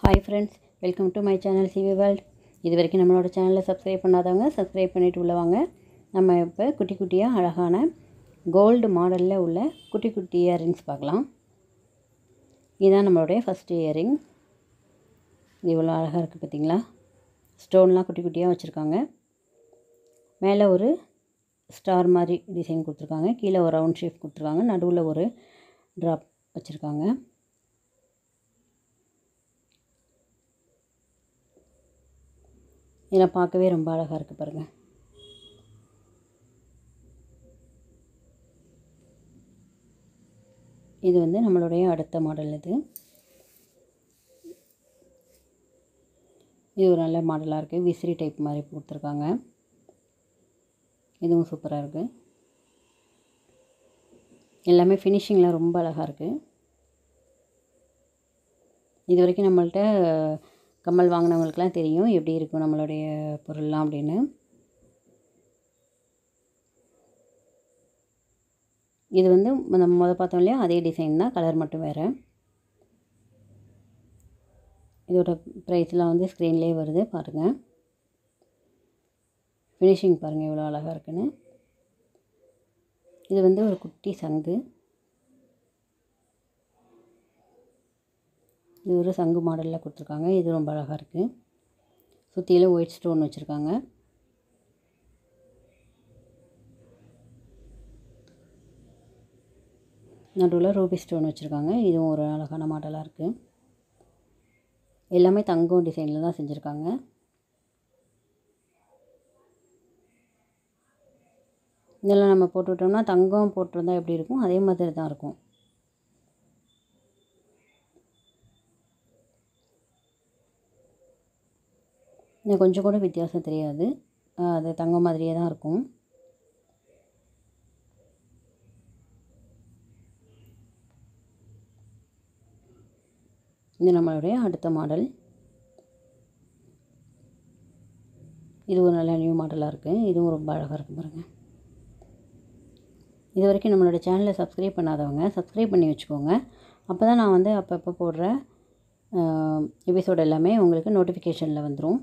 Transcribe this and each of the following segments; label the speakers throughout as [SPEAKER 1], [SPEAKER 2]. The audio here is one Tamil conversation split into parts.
[SPEAKER 1] hi friends welcome to my channel CV world இது வரைக்கும் நம்மளோட சேனலை சப்ஸ்கிரைப் பண்ணாதவங்க சப்ஸ்கிரைப் பண்ணிட்டு உள்ள வாங்க நம்ம இப்போ குட்டி குட்டியாக அழகான கோல்டு மாடலில் உள்ள குட்டி குட்டி இயரிங்ஸ் பார்க்கலாம் இதுதான் நம்மளுடைய ஃபஸ்ட் இயரிங் இது இவ்வளோ அழகாக இருக்குது பார்த்தீங்களா ஸ்டோன்லாம் குட்டி குட்டியாக வச்சுருக்காங்க மேலே ஒரு ஸ்டார் மாதிரி டிசைன் கொடுத்துருக்காங்க கீழே ஒரு ரவுண்ட் ஷேப் கொடுத்துருக்காங்க நடுவில் ஒரு ட்ராப் வச்சுருக்காங்க இதெல்லாம் பார்க்கவே ரொம்ப அழகாக இருக்குது பாருங்கள் இது வந்து நம்மளுடைய அடுத்த மாடல் இது இது ஒரு நல்ல மாடலாக இருக்குது விசிறி டைப் மாதிரி கொடுத்துருக்காங்க இதுவும் சூப்பராக இருக்குது எல்லாமே ஃபினிஷிங்லாம் ரொம்ப அழகாக இருக்குது இது வரைக்கும் நம்மள்ட்ட கம்மல் வாங்கினவங்களுக்குலாம் தெரியும் எப்படி இருக்கும் நம்மளுடைய பொருள்லாம் அப்படின்னு இது வந்து நம்ம முத பார்த்தோம் இல்லையா அதே டிசைன் தான் கலர் மட்டும் வேறு இதோட ப்ரைஸ்லாம் வந்து ஸ்க்ரீன்லேயே வருது பாருங்கள் ஃபினிஷிங் பாருங்கள் எவ்வளோ அழகாக இருக்குன்னு இது வந்து ஒரு குட்டி சங்கு இது ஒரு சங்கு மாடலில் கொடுத்துருக்காங்க இது ரொம்ப அழகாக இருக்குது சுற்றியில் ஒயிட் ஸ்டோன் வச்சுருக்காங்க நடுவில் ரூபி ஸ்டோன் வச்சுருக்காங்க இதுவும் ஒரு அழகான மாடலாக இருக்குது எல்லாமே தங்கம் டிசைனில் தான் செஞ்சுருக்காங்க இதெல்லாம் நம்ம போட்டுவிட்டோம்னா தங்கம் போட்டிருந்தா எப்படி இருக்கும் அதே மாதிரி தான் இருக்கும் இது கொஞ்சம் கூட வித்தியாசம் தெரியாது அது தங்கம் மாதிரியே தான் இருக்கும் இது நம்மளுடைய அடுத்த மாடல் இது ஒரு நல்ல நியூ மாடலாக இருக்குது இதுவும் ரொம்ப அழகாக இருக்குது பாருங்கள் இது வரைக்கும் நம்மளோட சேனலை சப்ஸ்கிரைப் பண்ணாதவங்க சப்ஸ்கிரைப் பண்ணி வச்சுக்கோங்க அப்போ தான் நான் வந்து அப்பப்போ போடுற எபிசோட் எல்லாமே உங்களுக்கு நோட்டிஃபிகேஷனில் வந்துடும்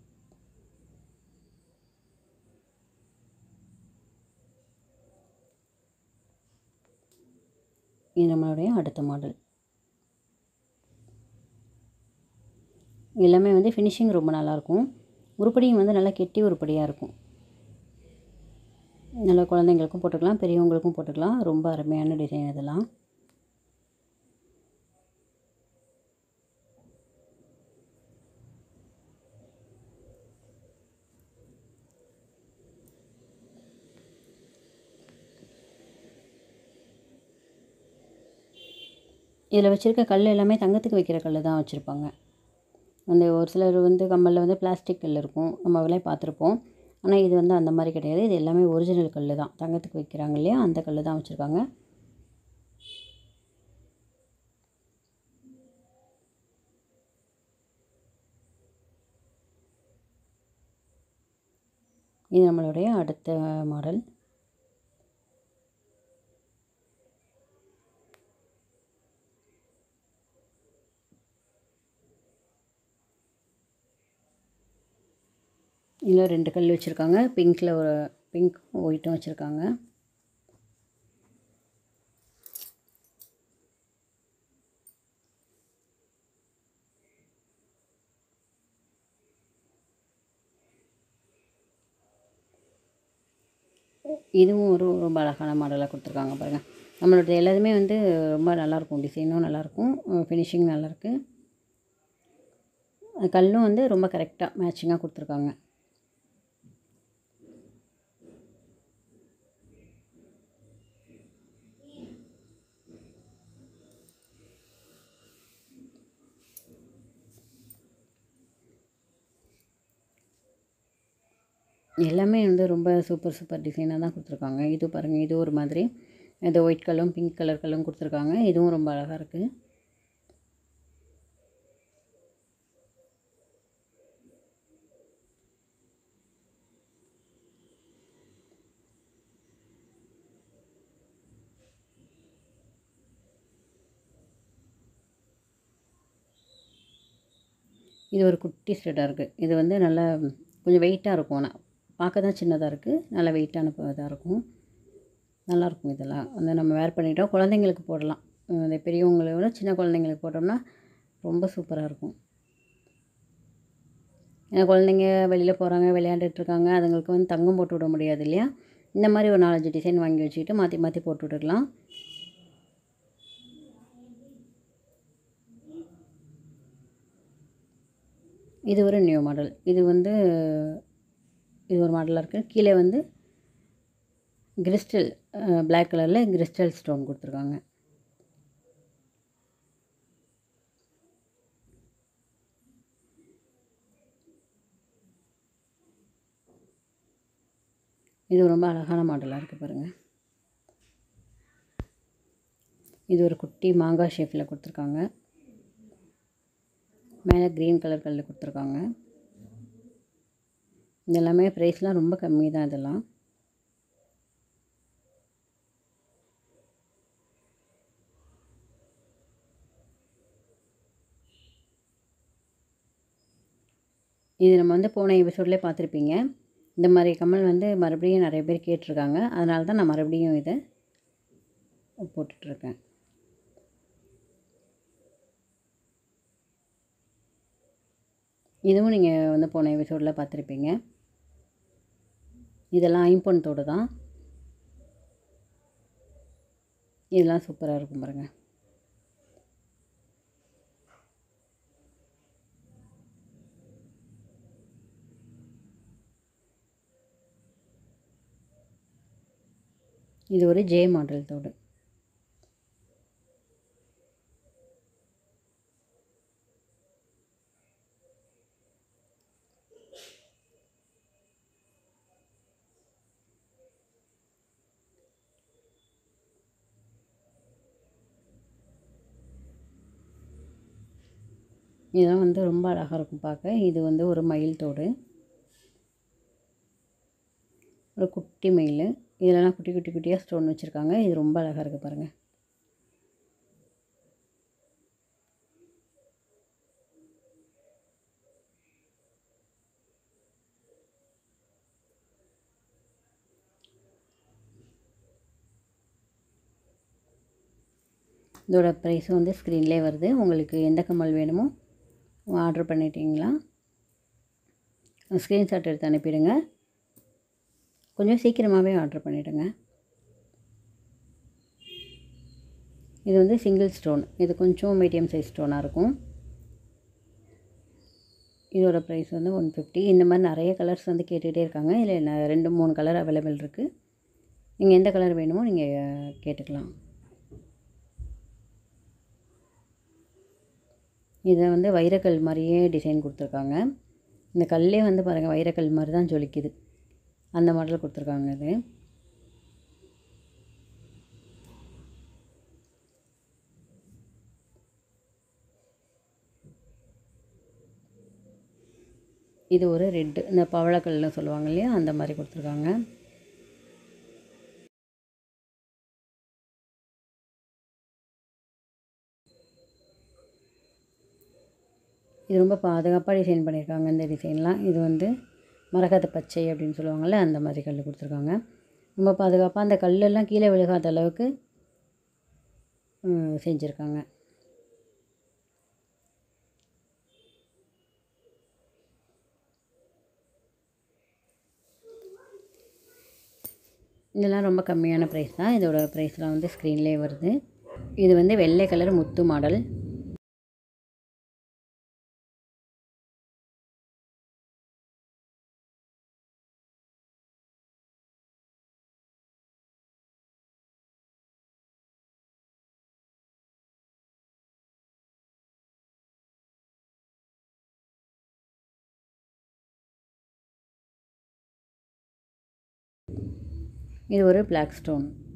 [SPEAKER 1] இது நம்மளுடைய அடுத்த மாடல் எல்லாமே வந்து ஃபினிஷிங் ரொம்ப நல்லாயிருக்கும் உருப்படியும் வந்து நல்லா கெட்டி உருப்படியாக இருக்கும் நல்லா குழந்தைங்களுக்கும் போட்டுக்கலாம் பெரியவங்களுக்கும் போட்டுக்கலாம் ரொம்ப அருமையான டிசைன் இதெல்லாம் இதில் வச்சுருக்க கல் எல்லாமே தங்கத்துக்கு வைக்கிற கல் தான் வச்சுருப்பாங்க அந்த ஒரு சிலர் வந்து கம்மலில் வந்து பிளாஸ்டிக் கல் இருக்கும் நம்ம அவளே பார்த்துருப்போம் ஆனால் இது வந்து அந்த மாதிரி கிடையாது இது எல்லாமே ஒரிஜினல் கல் தான் தங்கத்துக்கு வைக்கிறாங்க இல்லையா அந்த கல் தான் வச்சுருக்காங்க இது நம்மளுடைய அடுத்த மாடல் இதில் ரெண்டு கல் வச்சுருக்காங்க பிங்க்கில் ஒரு பிங்க் ஒயிட்டும் வச்சுருக்காங்க இதுவும் ஒரு ரொம்ப அழகான மாடலாக கொடுத்துருக்காங்க பாருங்கள் நம்மளோட எல்லாத்துமே வந்து ரொம்ப நல்லாயிருக்கும் டிசைனும் நல்லாயிருக்கும் ஃபினிஷிங் நல்லாயிருக்கு கல்லும் வந்து ரொம்ப கரெக்டாக மேட்சிங்காக கொடுத்துருக்காங்க எல்லாமே வந்து ரொம்ப சூப்பர் சூப்பர் டிசைனாக தான் கொடுத்துருக்காங்க இது பாருங்கள் இது ஒரு மாதிரி இது ஒயிட் கலரும் பிங்க் கலர் கலரும் கொடுத்துருக்காங்க இதுவும் ரொம்ப அழகாக இருக்குது இது ஒரு குட்டி ஸ்டெட்டாக இருக்குது இது வந்து நல்லா கொஞ்சம் வெயிட்டாக இருக்கும் ஆனால் பார்க்க தான் சின்னதாக இருக்குது நல்லா வெயிட்டான இதாக இருக்கும் நல்லாயிருக்கும் இதெல்லாம் வந்து நம்ம வேர் பண்ணிட்டோம் குழந்தைங்களுக்கு போடலாம் இந்த பெரியவங்களை விட சின்ன குழந்தைங்களுக்கு போட்டோம்னா ரொம்ப சூப்பராக இருக்கும் ஏன்னா குழந்தைங்க வெளியில் போகிறாங்க விளையாண்டுட்ருக்காங்க அதுங்களுக்கு வந்து தங்கம் போட்டு விட முடியாது இல்லையா இந்த மாதிரி ஒரு நாலஞ்சு டிசைன் வாங்கி வச்சுக்கிட்டு மாற்றி மாற்றி போட்டு விட்டுக்கலாம் இது ஒரு நியூ மாடல் இது வந்து இது ஒரு மாடலாக இருக்குது கீழே வந்து கிறிஸ்டல் பிளாக் கலரில் கிறிஸ்டல் ஸ்டோன் கொடுத்துருக்காங்க இது ரொம்ப அழகான மாடலாக இருக்குது பாருங்கள் இது ஒரு குட்டி மாங்காய் ஷேப்பில் கொடுத்துருக்காங்க மேலே க்ரீன் கலர் கல்லில் கொடுத்துருக்காங்க இது எல்லாமே ப்ரைஸ்லாம் ரொம்ப கம்மி தான் இதெல்லாம் இது நம்ம வந்து போன எபிசோட்லேயே பார்த்துருப்பீங்க இந்த மாதிரி கமல் வந்து மறுபடியும் நிறைய பேர் கேட்டிருக்காங்க அதனால தான் நான் மறுபடியும் இதை போட்டுட்ருக்கேன் இதுவும் நீங்கள் வந்து போன எபிசோடில் பார்த்துருப்பீங்க இதெல்லாம் ஐம்பொன் தோடு தான் இதெல்லாம் சூப்பராக இருக்கும் பாருங்கள் இது ஒரு ஜே மாடல் தோடு இதெல்லாம் வந்து ரொம்ப அழகாக இருக்கும் பார்க்க இது வந்து ஒரு மயில் தோடு ஒரு குட்டி மயில் இதெல்லாம் குட்டி குட்டி குட்டியாக ஸ்டோன் வச்சுருக்காங்க இது ரொம்ப அழகாக இருக்குது பாருங்கள் இதோட ப்ரைஸும் வந்து ஸ்க்ரீன்லேயே வருது உங்களுக்கு எந்த கம்மல் வேணுமோ ஆர்டர் பண்ணிட்டீங்களா ஸ்க்ரீன்ஷாட் எடுத்து அனுப்பிடுங்க கொஞ்சம் சீக்கிரமாகவே ஆர்டர் பண்ணிவிடுங்க இது வந்து சிங்கிள் ஸ்டோன் இது கொஞ்சம் மீடியம் சைஸ் ஸ்டோனாக இருக்கும் இதோட ப்ரைஸ் வந்து ஒன் ஃபிஃப்டி இந்த மாதிரி நிறைய கலர்ஸ் வந்து கேட்டுகிட்டே இருக்காங்க இல்லை ரெண்டு மூணு கலர் அவைலபிள் இருக்குது நீங்கள் எந்த கலர் வேணுமோ நீங்கள் கேட்டுக்கலாம் இதை வந்து வைரக்கல் மாதிரியே டிசைன் கொடுத்துருக்காங்க இந்த கல்லே வந்து பாருங்கள் வைரக்கல் மாதிரி தான் ஜொலிக்குது அந்த மாடல் கொடுத்துருக்காங்க இது இது ஒரு ரெட்டு இந்த பவளக்கல்னு சொல்லுவாங்க இல்லையா அந்த மாதிரி கொடுத்துருக்காங்க இது ரொம்ப பாதுகாப்பாக டிசைன் பண்ணியிருக்காங்க இந்த டிசைன்லாம் இது வந்து மரகத பச்சை அப்படின்னு சொல்லுவாங்கள்ல அந்த மாதிரி கல் கொடுத்துருக்காங்க ரொம்ப பாதுகாப்பாக அந்த கல்லெல்லாம் கீழே விழுகாத அளவுக்கு ம், செஞ்சுருக்காங்க இதெல்லாம் ரொம்ப கம்மியான ப்ரைஸ் தான் இதோட ப்ரைஸ்லாம் வந்து ஸ்க்ரீன்லேயே வருது இது வந்து வெள்ளை கலர் முத்து மாடல் இது ஒரு பிளாக் ஸ்டோன்